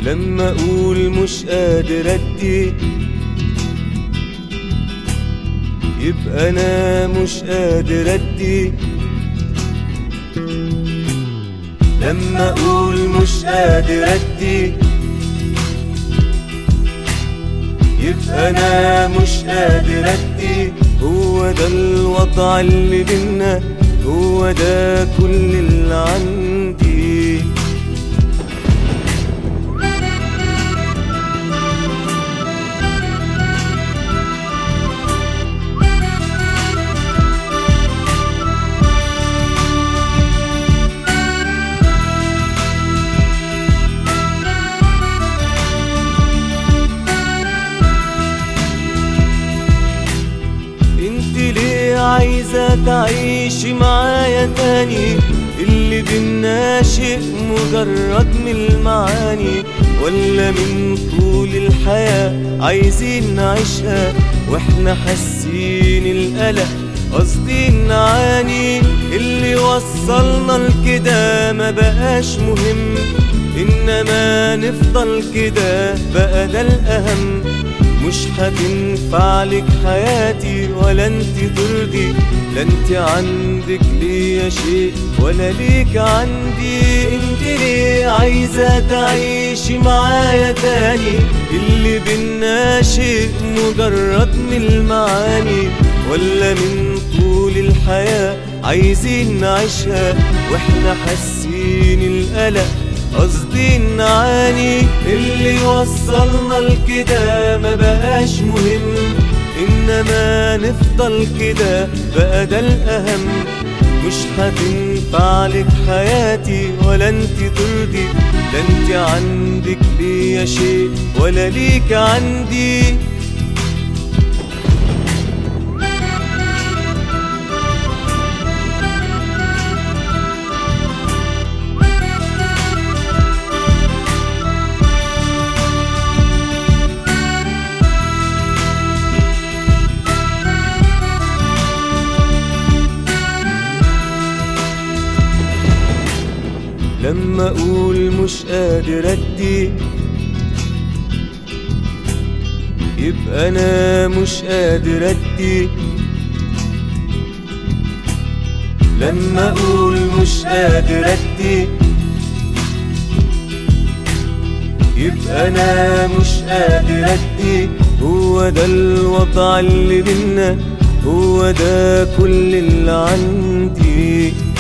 لما اقول مش قادر ادي يبقى انا مش قادر ادي لما اقول مش قادر ادي يبقى انا مش قادر ادي هو ده الوضع اللي بينا هو ده كل اللي عندي انت ليه عايزة تعيشي معايا تاني اللي بينا شيء مجرد من المعاني ولا من طول الحياة عايزين نعيشها واحنا حاسين القلق قصدي نعاني اللي وصلنا لكده ما بقاش مهم انما نفضل كده بقى ده الاهم مش هتنفع لك حياتي ولا انت ترضي لا انت عندك ليا شيء ولا ليك عندي انت ليه عايزة تعيشي معايا تاني اللي بينا شيء مجرد من المعاني ولا من طول الحياة عايزين نعيشها واحنا حاسين القلق قصدي نعاني اللي وصلنا لكده ما بقاش مهم انما نفضل كده بقى ده الاهم مش هتنفع لك حياتي ولا انت ترضي لا انت عندك ليا شيء ولا ليك عندي لما اقول مش قادر ادي يبقى انا مش قادر ادي لما اقول مش قادر ادي يبقى انا مش قادر ادي هو ده الوضع اللي بينا هو ده كل اللي عندي